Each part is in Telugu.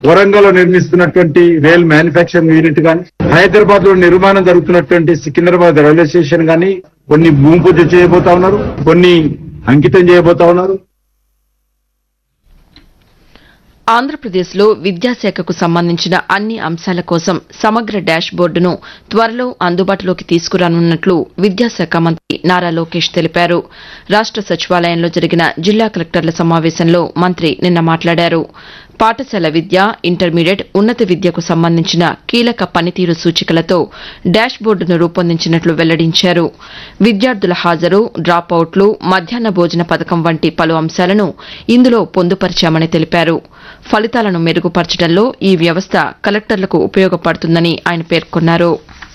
వరంగల్ లో నిర్మిస్తున్నటువంటి రైల్ మ్యానుఫ్యాక్చరింగ్ యూనిట్ గాని హైదరాబాద్ లో నిర్మాణం జరుగుతున్నటువంటి సికింద్రాబాద్ రైల్వే స్టేషన్ గాని కొన్ని భూమి పూజ చేయబోతా ఉన్నారు కొన్ని అంకితం చేయబోతా ఉన్నారు ఆంధ్రప్రదేశ్లో విద్యాశాఖకు సంబంధించిన అన్ని అంశాల కోసం సమగ్ర డాష్ బోర్డును త్వరలో అందుబాటులోకి తీసుకురానున్నట్లు విద్యాశాఖ మంత్రి నారా లోకేష్ తెలిపారు రాష్ట సచివాలయంలో జరిగిన జిల్లా కలెక్టర్ల సమావేశంలో మంత్రి నిన్న మాట్లాడారు పాఠశాల విద్య ఇంటర్మీడియట్ ఉన్నత విద్యకు సంబంధించిన కీలక పనితీరు సూచికలతో డాష్ బోర్డును రూపొందించినట్లు వెల్లడించారు విద్యార్థుల హాజరు డ్రాప్ అవుట్లు మధ్యాహ్న భోజన పథకం వంటి పలు అంశాలను ఇందులో పొందుపరిచామని తెలిపారు ఫలితాలను మెరుగుపరచడంలో ఈ వ్యవస్థ కలెక్టర్లకు ఉపయోగపడుతుందని ఆయన పేర్కొన్నారు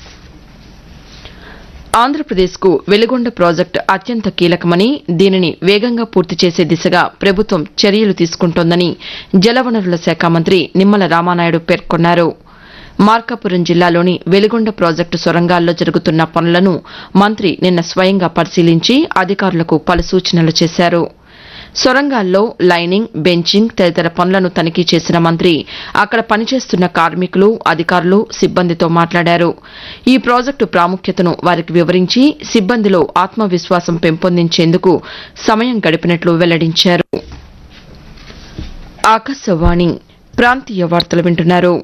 ఆంధ్రప్రదేశ్కు వెలిగొండ ప్రాజెక్టు అత్యంత కీలకమని దీనిని వేగంగా పూర్తి చేసే దిశగా ప్రభుత్వం చర్యలు తీసుకుంటోందని జలవనరుల శాఖ మంత్రి నిమ్మల రామానాయుడు పేర్కొన్నారు మార్కాపురం జిల్లాలోని వెలిగొండ ప్రాజెక్టు సొరంగాల్లో జరుగుతున్న పనులను మంత్రి నిన్న స్వయంగా పరిశీలించి అధికారులకు పలు సూచనలు చేశారు సొరంగాల్లో లైనింగ్ బెంచింగ్ తదితర పనులను తనిఖీ చేసిన మంత్రి అక్కడ పనిచేస్తున్న కార్మికులు అధికారులు సిబ్బందితో మాట్లాడారు ఈ ప్రాజెక్టు ప్రాముఖ్యతను వారికి వివరించి సిబ్బందిలో ఆత్మవిశ్వాసం పెంపొందించేందుకు సమయం గడిపినట్లు వెల్లడించారు ఆకాశవాణి ప్రాంతీయ వార్తలు వింటున్నారు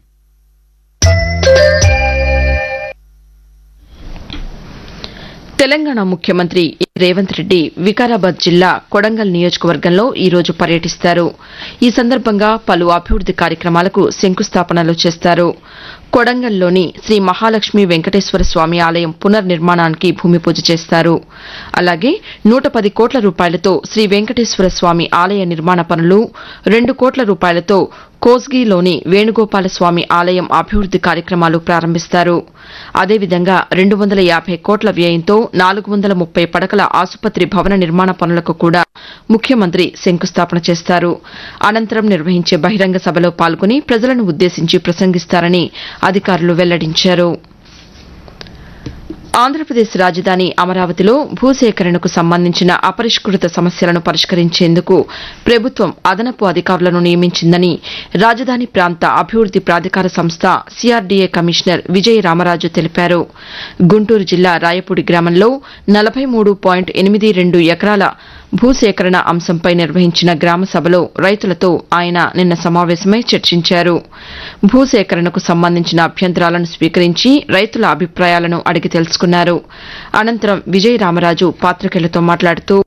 తెలంగాణ ముఖ్యమంత్రి ఏ. రేవంత్ రెడ్డి వికారాబాద్ జిల్లా కొడంగల్ నియోజకవర్గంలో ఈ రోజు పర్యటిస్తారు ఈ సందర్భంగా పలు అభివృద్ది కార్యక్రమాలకు శంకుస్థాపనలు చేస్తారు కొడంగల్లోని శ్రీ మహాలక్ష్మి వెంకటేశ్వర స్వామి ఆలయం పునర్నిర్మాణానికి భూమి పూజ చేస్తారు అలాగే నూట పది కోట్ల రూపాయలతో శ్రీ వెంకటేశ్వర స్వామి ఆలయ నిర్మాణ పనులు రెండు కోట్ల రూపాయలతో కోస్గిలోని వేణుగోపాల స్వామి ఆలయం అభివృద్ది కార్యక్రమాలు ప్రారంభిస్తారు అదేవిధంగా రెండు వందల యాభై కోట్ల వ్యయంతో నాలుగు వందల ముప్పై పడకల ఆసుపత్రి భవన నిర్మాణ పనులకు కూడా ముఖ్యమంత్రి శంకుస్థాపన చేస్తారు అనంతరం నిర్వహించే బహిరంగ సభలో పాల్గొని ప్రజలను ఉద్దేశించి ప్రసంగిస్తారని అధికారులు వెల్లడించారు ఆంధ్రప్రదేశ్ రాజధాని అమరావతిలో భూసేకరణకు సంబంధించిన అపరిష్కృత సమస్యలను పరిష్కరించేందుకు ప్రభుత్వం అదనపు అధికారులను నియమించిందని రాజధాని ప్రాంత అభివృద్ది ప్రాధికార సంస్థ సిఆర్డీఏ కమిషనర్ విజయ రామరాజు తెలిపారు గుంటూరు జిల్లా రాయపూడి గ్రామంలో నలభై మూడు పాయింట్ ఎనిమిది రెండు ఎకరాల భూసేకరణ అంశంపై నిర్వహించిన గ్రామ సభలో రైతులతో ఆయన నిన్న సమావేశమై చర్చించారు భూసేకరణకు సంబంధించిన అభ్యంతరాలను స్వీకరించి రైతుల అభిప్రాయాలను అడిగి తెలుసుకున్నారు అనంతరం విజయ రామరాజు పాతికేయులతో మాట్లాడుతూ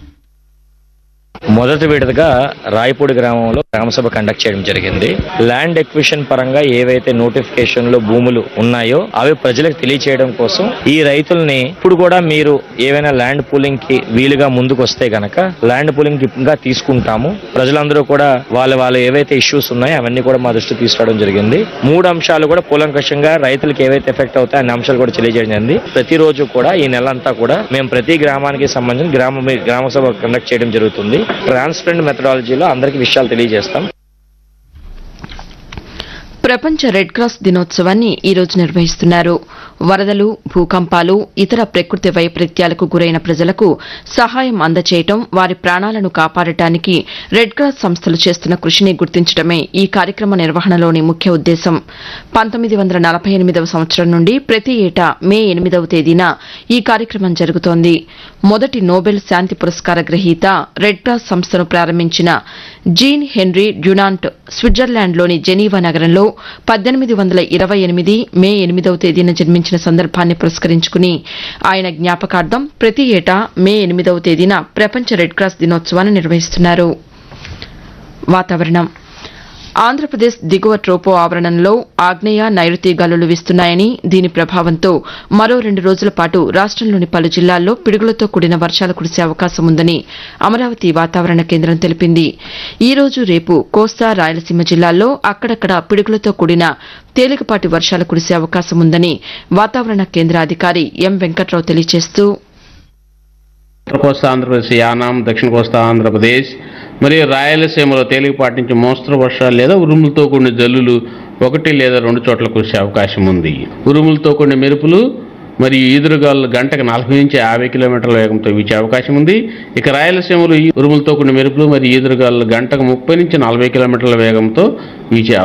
మొదటి విడతగా రాయపూడి గ్రామంలో గ్రామసభ కండక్ట్ చేయడం జరిగింది ల్యాండ్ ఎక్విషన్ పరంగా ఏవైతే నోటిఫికేషన్లు భూములు ఉన్నాయో అవి ప్రజలకు తెలియచేయడం కోసం ఈ రైతుల్ని ఇప్పుడు కూడా మీరు ఏవైనా ల్యాండ్ పూలింగ్ కి వీలుగా ముందుకు వస్తే గనక ల్యాండ్ పూలింగ్ గా తీసుకుంటాము ప్రజలందరూ కూడా వాళ్ళ వాళ్ళ ఏవైతే ఇష్యూస్ ఉన్నాయో అవన్నీ కూడా మా దృష్టికి తీసుకురావడం జరిగింది మూడు అంశాలు కూడా కూలంకషంగా రైతులకు ఏవైతే ఎఫెక్ట్ అవుతాయో అన్ని అంశాలు కూడా తెలియజేయడం జరిగింది ప్రతిరోజు కూడా ఈ నెలంతా కూడా మేము ప్రతి గ్రామానికి సంబంధించిన గ్రామ గ్రామ సభ కండక్ట్ చేయడం జరుగుతుంది ట్రాన్స్పరెంట్ మెథడాలజీలో అందరికీ విషయాలు తెలియజేస్తాం ప్రపంచ రెడ్ క్రాస్ దినోత్సవాన్ని ఈ రోజు నిర్వహిస్తున్నారు వరదలు భూకంపాలు ఇతర ప్రకృతి వైపరీత్యాలకు గురైన ప్రజలకు సహాయం అందచేయటం వారి ప్రాణాలను కాపాడటానికి రెడ్ క్రాస్ సంస్థలు చేస్తున్న కృషిని గుర్తించడమే ఈ కార్యక్రమ నిర్వహణలోని ముఖ్య ఉద్దేశం పంతొమ్మిది వందల నలభై ఎనిమిదవ సంవత్సరం నుండి ప్రతి ఏటా మే ఎనిమిదవ తేదీన ఈ కార్యక్రమం జరుగుతోంది మొదటి నోబెల్ శాంతి పురస్కార గ్రహీత రెడ్ క్రాస్ సంస్థను ప్రారంభించిన జీన్ హెన్రీ డ్యునాంట్ స్విట్జర్లాండ్లోని జెనీవా నగరంలో పద్దెనిమిది వందల ఇరవై ఎనిమిది మే ఎనిమిదవ తేదీన జన్మించిన సందర్భాన్ని పురస్కరించుకుని ఆయన జ్ఞాపకార్థం ప్రతి ఏటా మే ఎనిమిదవ తేదీన ప్రపంచ రెడ్ క్రాస్ దినోత్సవాన్ని నిర్వహిస్తున్నారు వాతావరణం ఆంధ్రప్రదేశ్ దిగువ ట్రోపో ఆవరణంలో ఆగ్నేయ నైరుతి గాలులు వీస్తున్నాయని దీని ప్రభావంతో మరో రెండు రోజుల పాటు రాష్టంలోని పలు జిల్లాల్లో పిడుగులతో కూడిన వర్షాలు కురిసే అవకాశం ఉందని అమరావతి వాతావరణ కేంద్రం తెలిపింది ఈ రోజు రేపు కోస్తా రాయలసీమ జిల్లాల్లో అక్కడక్కడ పిడుగులతో కూడిన తేలికపాటి వర్షాలు కురిసే అవకాశం ఉందని వాతావరణ కేంద్ర అధికారి ఎం వెంకట్రావు తెలియజేస్తూ ఉత్తర కోస్తా ఆంధ్రప్రదేశ్ యానాం దక్షిణ కోస్తా ఆంధ్రప్రదేశ్ మరియు రాయలసీమలో తేలికపాటి నుంచి మోస్తరు వర్షాలు లేదా ఉరుములతో కూడిన జల్లులు ఒకటి లేదా రెండు చోట్ల కురిసే అవకాశం ఉంది ఉరుములతో కూడిన మెరుపులు మరియు ఈదురుగాలు గంటకు నలభై నుంచి యాభై కిలోమీటర్ల వేగంతో వీచే అవకాశం ఉంది ఇక రాయలసీమలో ఈ ఉరుములతో కూడిన మెరుపులు మరియు ఈదురుగాలు గంటకు ముప్పై నుంచి నలభై కిలోమీటర్ల వేగంతో వీచే